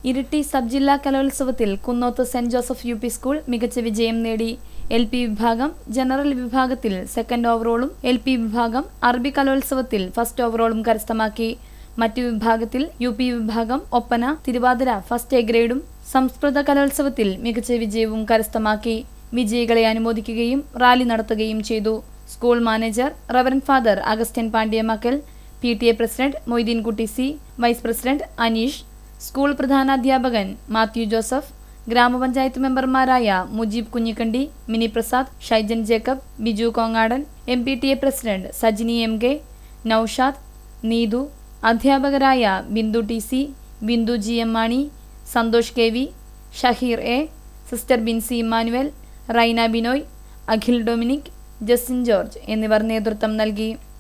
Iritty sub ജില്ലാ കലോത്സവത്തിൽ കുന്നോത്ത് saint Joseph U P school മികച്ച വിജയം നേടി എൽ പി വിഭാഗം ജനറൽ വിഭാഗത്തിൽ സെക്കൻഡ് ഓവറോളും എൽ പി വിഭാഗം അറബി കലോത്സവത്തിൽ ഫസ്റ്റ് ഓവറോളും കരസ്ഥമാക്കി മറ്റു വിഭാഗത്തിൽ യു പി വിഭാഗം ഒപ്പന തിരുവാതിര ഫസ്റ്റ് എ ഗ്രേഡും സംസ്കൃത കലോത്സവത്തിൽ മികച്ച വിജയവും കരസ്ഥമാക്കി വിജയികളെ അനുമോദിക്കുകയും റാലി നടത്തുകയും ചെയ്തു school manager reverend father Augustine Pandiyamakkal P T A president Moideenkutty C vice president Aneesh school പ്രധാനാധ്യാപകൻ മാത്യു ജോസഫ് ഗ്രാമപഞ്ചായത്ത് മെമ്പർമാരായ Mujeeb Kunhikkandi Mini Prasad Shaijan Jacob Biju Kongadan M P T A president Sajini M K Noushad Neethu അധ്യാപകരായ Bindu T C Bindu G M Mani Santhosh K V Shaheer A sister Binsy Emmanuel Raina Binoy Akhil Dominic Justin George എന്നിവർ നേതൃത്വം നൽകി